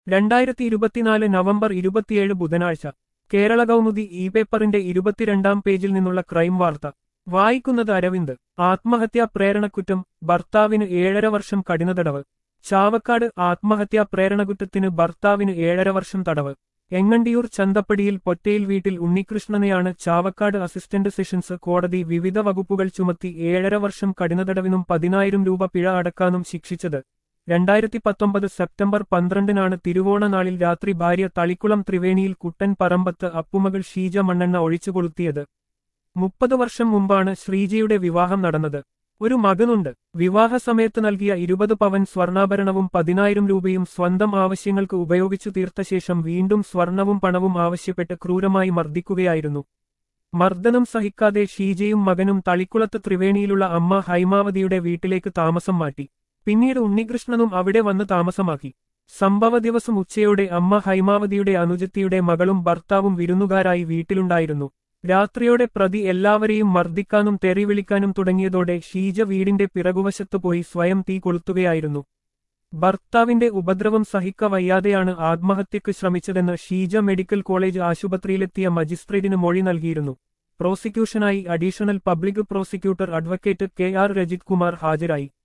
രണ്ടായിരത്തി ഇരുപത്തിനാല് നവംബർ ഇരുപത്തിയേഴ് ബുധനാഴ്ച കേരള കൗമുദി ഇ പേപ്പറിന്റെ ഇരുപത്തിരണ്ടാം പേജിൽ നിന്നുള്ള ക്രൈം വാർത്ത വായിക്കുന്നത് അരവിന്ദ് ആത്മഹത്യാ പ്രേരണക്കുറ്റം ഭർത്താവിന് ഏഴര വർഷം കഠിനതടവ് ചാവക്കാട് ആത്മഹത്യാ പ്രേരണക്കുറ്റത്തിന് ഭർത്താവിന് ഏഴര വർഷം തടവ് എങ്ങണ്ടിയൂർ ചന്തപ്പടിയിൽ പൊറ്റയിൽ വീട്ടിൽ ഉണ്ണികൃഷ്ണനെയാണ് ചാവക്കാട് അസിസ്റ്റന്റ് സെഷൻസ് കോടതി വിവിധ വകുപ്പുകൾ ചുമത്തി ഏഴര വർഷം കഠിനതടവിനും പതിനായിരം രൂപ പിഴ അടക്കാനും ശിക്ഷിച്ചത് രണ്ടായിരത്തി പത്തൊമ്പത് സെപ്റ്റംബർ പന്ത്രണ്ടിനാണ് തിരുവോണ നാളിൽ രാത്രി ഭാര്യ തളിക്കുളം ത്രിവേണിയിൽ കുട്ടൻ പറമ്പത്ത് അപ്പുമകൾ ഷീജ മണ്ണെണ്ണ ഒഴിച്ചുകൊളുത്തിയത് മുപ്പത് വർഷം മുമ്പാണ് ശ്രീജയുടെ വിവാഹം നടന്നത് ഒരു മകനുണ്ട് വിവാഹ സമയത്ത് നൽകിയ ഇരുപത് പവൻ സ്വർണ്ണാഭരണവും പതിനായിരം രൂപയും സ്വന്തം ആവശ്യങ്ങൾക്ക് ഉപയോഗിച്ചു തീർത്ത ശേഷം വീണ്ടും സ്വർണവും പണവും ആവശ്യപ്പെട്ട് ക്രൂരമായി മർദ്ദിക്കുകയായിരുന്നു മർദ്ദനം സഹിക്കാതെ ഷീജയും മകനും തളിക്കുളത്ത് ത്രിവേണിയിലുള്ള അമ്മ ഹൈമാവതിയുടെ വീട്ടിലേക്ക് താമസം മാറ്റി പിന്നീട് ഉണ്ണികൃഷ്ണനും അവിടെ വന്ന് താമസമാക്കി സംഭവ ദിവസം ഉച്ചയോടെ അമ്മ ഹൈമാവതിയുടെ അനുജത്തിയുടെ മകളും ഭർത്താവും വിരുന്നുകാരായി വീട്ടിലുണ്ടായിരുന്നു രാത്രിയോടെ പ്രതി എല്ലാവരെയും മർദ്ദിക്കാനും തെറി വിളിക്കാനും തുടങ്ങിയതോടെ ഷീജ വീടിന്റെ പിറകുവശത്തു പോയി സ്വയം തീ കൊളുത്തുകയായിരുന്നു ഭർത്താവിന്റെ ഉപദ്രവം സഹിക്ക വയ്യാതെയാണ് ആത്മഹത്യക്ക് ശ്രമിച്ചതെന്ന് ഷീജ മെഡിക്കൽ കോളേജ് ആശുപത്രിയിലെത്തിയ മജിസ്ട്രേറ്റിന് മൊഴി നൽകിയിരുന്നു പ്രോസിക്യൂഷനായി additional public prosecutor advocate K R Rajith Kumar ഹാജരായി